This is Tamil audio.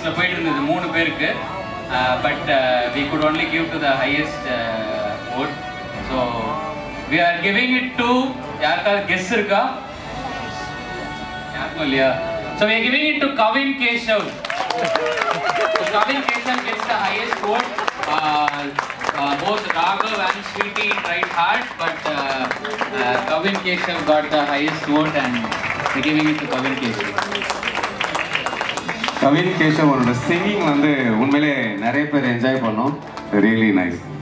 ஓட்ஸில் போயிட்டு இருந்தது மூணு பேருக்கு but we could only give to the highest vote so we are giving it to யாருக்காவது கெஸ் இருக்கா யாருக்கும் இல்லையா so we are giving it to Kavin Keshav So Kavin Keshav gets the highest vote. Uh, uh, both Raghav and Sweetie tried hard, but uh, uh, Kavin Keshav got the highest vote and we're giving it to Kavin Keshav. Kavin Keshav அவரோட சிங்கிங் வந்து உண்மையிலே நிறைய பேர் என்ஜாய் பண்ணோம் ரியலி நைஸ்